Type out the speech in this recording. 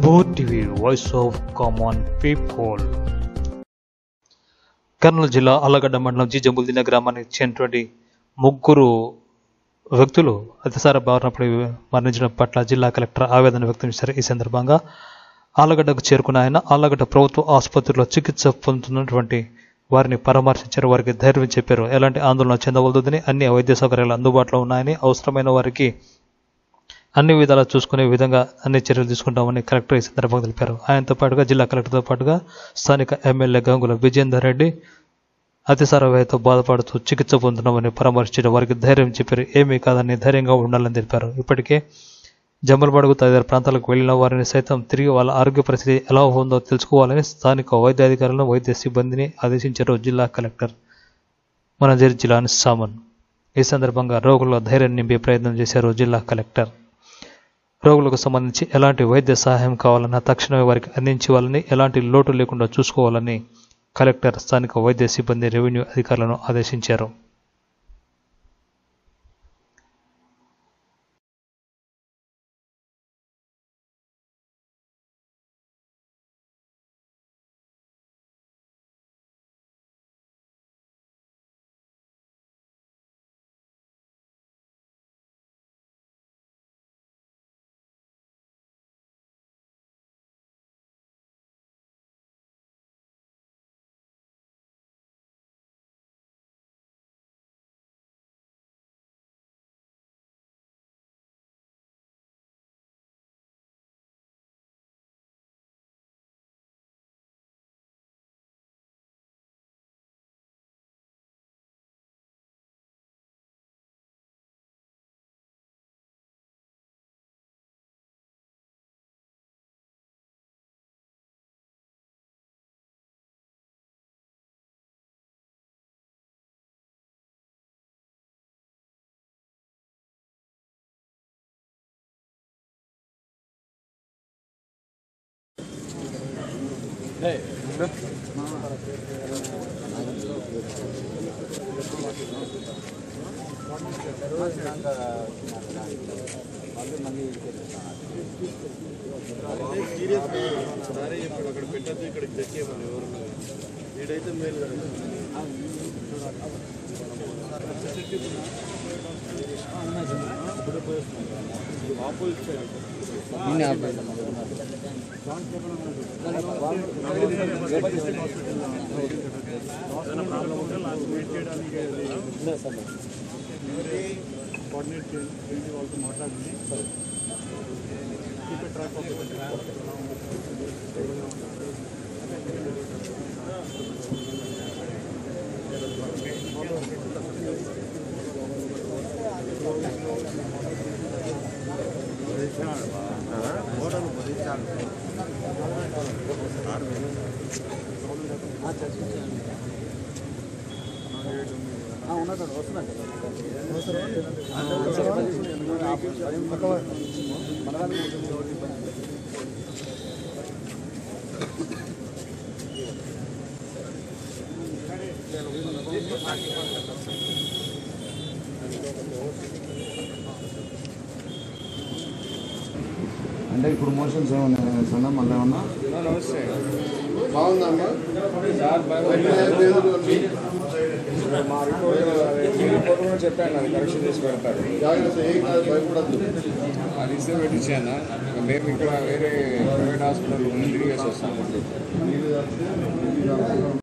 About TV, Voice of Common People. Kurnool జిల్లా అల్లగడ్డ మండలం G జంబుల్దిన గ్రామానికి చెందినటువంటి ముగ్గురు వ్యక్తులు అతిసార బారినపడి మరణించడం పట్ల జిల్లా కలెక్టర్ ఆవేదన వ్యక్తం చేశారు ఈ సందర్భంగా ఆలగడ్డకు చేరుకున్న ఆయన ఆలగడ్డ ప్రభుత్వ ఆసుపత్రిలో చికిత్స పొందుతున్నటువంటి వారిని పరామర్శించారు వారికి ధైర్యం చెప్పారు ఎలాంటి ఆందోళన చెందవలదని అన్ని వైద్య సౌకర్యాలు అందుబాటులో ఉన్నాయని అవసరమైన వారికి అన్ని విధాలా చూసుకునే విధంగా అన్ని చర్యలు తీసుకుంటామని కలెక్టర్ ఈ సందర్భంగా తెలిపారు ఆయనతో పాటుగా జిల్లా కలెక్టర్తో పాటుగా స్థానిక ఎమ్మెల్యే గంగుల విజేందర్ రెడ్డి అతిసార వ్యాధితో బాధపడుతూ చికిత్స పొందుతున్నామని పరామర్శించడం వారికి ధైర్యం చెప్పారు ఏమీ కాదని ధైర్యంగా ఉండాలని తెలిపారు ఇప్పటికే జమ్మలబడుగు తదితర ప్రాంతాలకు వెళ్లిన వారిని సైతం తిరిగి వాళ్ళ ఆరోగ్య పరిస్థితి ఎలా ఉందో తెలుసుకోవాలని స్థానిక వైద్యాధికారులను వైద్య సిబ్బందిని ఆదేశించారు జిల్లా కలెక్టర్ మనజేరి జిల్లాని సామన్ ఈ సందర్భంగా రోగుల ధైర్యం నింపే ప్రయత్నం చేశారు జిల్లా కలెక్టర్ రోగులకు సంబంధించి ఎలాంటి వైద్య సహాయం కావాలన్నా తక్షణమే వారికి అందించాలని ఎలాంటి లోటు లేకుండా చూసుకోవాలని కలెక్టర్ స్థానిక వైద్య సిబ్బంది రెవెన్యూ అధికారులను ఆదేశించారు సారీ చెప్పాడు అక్కడ పెట్టద్దు ఇక్కడికి తెచ్చేయమని ఎవరు వీడైతే మేలు కదా ఆపోజిట్ సైడ్ ఏదైనా ప్రాబ్లం ఉంటే లాస్ట్ వెయిట్ చేయడానికి కోఆర్డినేట్ చేయండి వాళ్ళతో మాట్లాడండి కీప్ ట్రాక్ ఆఫ్ అంటే ఇప్పుడు మోషన్స్ ఏమన్నా సన్నా మళ్ళీ ఏమన్నా నమస్తే బాగుందమ్మా మా రిపోర్ట్ మీ రిపోర్ట్ కూడా చెప్పాను అది కరెక్షన్ చేసి పెడతారు జాగ్రత్త ఏం కాదు భయపడద్దు అది ఇస్తే పెట్టించాను మేము ఇక్కడ వేరే ప్రైవేట్ హాస్పిటల్ ముందు తిరిగేసి వస్తాము